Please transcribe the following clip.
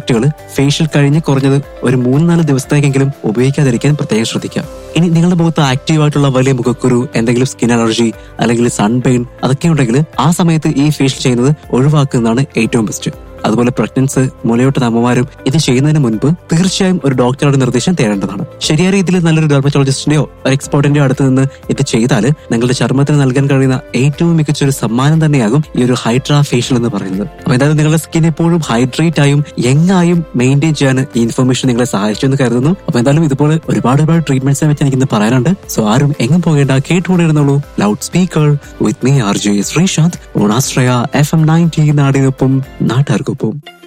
പ്രൊഡക്റ്റുകൾ ഫേഷ്യൽ കഴിഞ്ഞ് കുറഞ്ഞത് ഒരു മൂന്ന് നാല് ദിവസത്തേക്കെങ്കിലും ഉപയോഗിക്കാതിരിക്കാൻ പ്രത്യേകം ശ്രദ്ധിക്കാം ഇനി നിങ്ങളുടെ മുഖത്ത് ആക്റ്റീവ് ആയിട്ടുള്ള വലിയ മുഖക്കുരു എന്തെങ്കിലും സ്കിൻ അലർജി അല്ലെങ്കിൽ സൺ പെയിൻ അതൊക്കെ ഉണ്ടെങ്കിൽ ആ സമയത്ത് ഈ ഫേഷ്യൽ ചെയ്യുന്നത് ഒഴിവാക്കുന്നതാണ് ഏറ്റവും ബെസ്റ്റ് അതുപോലെ പ്രഗ്നൻസ് മുലയോട്ട് അമ്മമാരും ഇത് ചെയ്യുന്നതിന് മുൻപ് തീർച്ചയായും ഒരു ഡോക്ടറുടെ നിർദ്ദേശം തേടേണ്ടതാണ് ശരിയായ രീതിയിൽ നല്ലൊരു ഡെർമറ്റോളജിസ്റ്റിന്റെയോ ഒരു എക്സ്പേർട്ടിന്റെയോ അടുത്ത് നിന്ന് ഇത് ചെയ്താൽ നിങ്ങളുടെ ചർമ്മത്തിന് നൽകാൻ കഴിയുന്ന ഏറ്റവും മികച്ച ഒരു സമ്മാനം തന്നെയാകും ഈ ഒരു ഹൈഡ്രാ ഫേഷ്യൽ എന്ന് പറയുന്നത് അപ്പൊ എന്തായാലും നിങ്ങളുടെ സ്കിൻ എപ്പോഴും ഹൈഡ്രേറ്റ് ആയും യങ് ആയും മെയിൻറ്റെയിൻ ചെയ്യാൻ ഈ ഇൻഫർമേഷൻ നിങ്ങളെ സഹായിച്ചു എന്ന് കരുതുന്നു അപ്പൊ എന്തായാലും ഇതുപോലെ ഒരുപാട് ഒരുപാട് ട്രീറ്റ്മെന്റ്സിനെ പറ്റി എനിക്ക് ഇന്ന് പറയാനുണ്ട് സോ ആരും എങ്ങും പോകേണ്ട കേട്ടുകൊണ്ടിരുന്നുള്ളൂ loud speaker with me R J Sreesanth ഓണാശ്രയ എഫ് എം നയൻറ്റി നാടിനൊപ്പം നാട്ടുകാർക്കൊപ്പം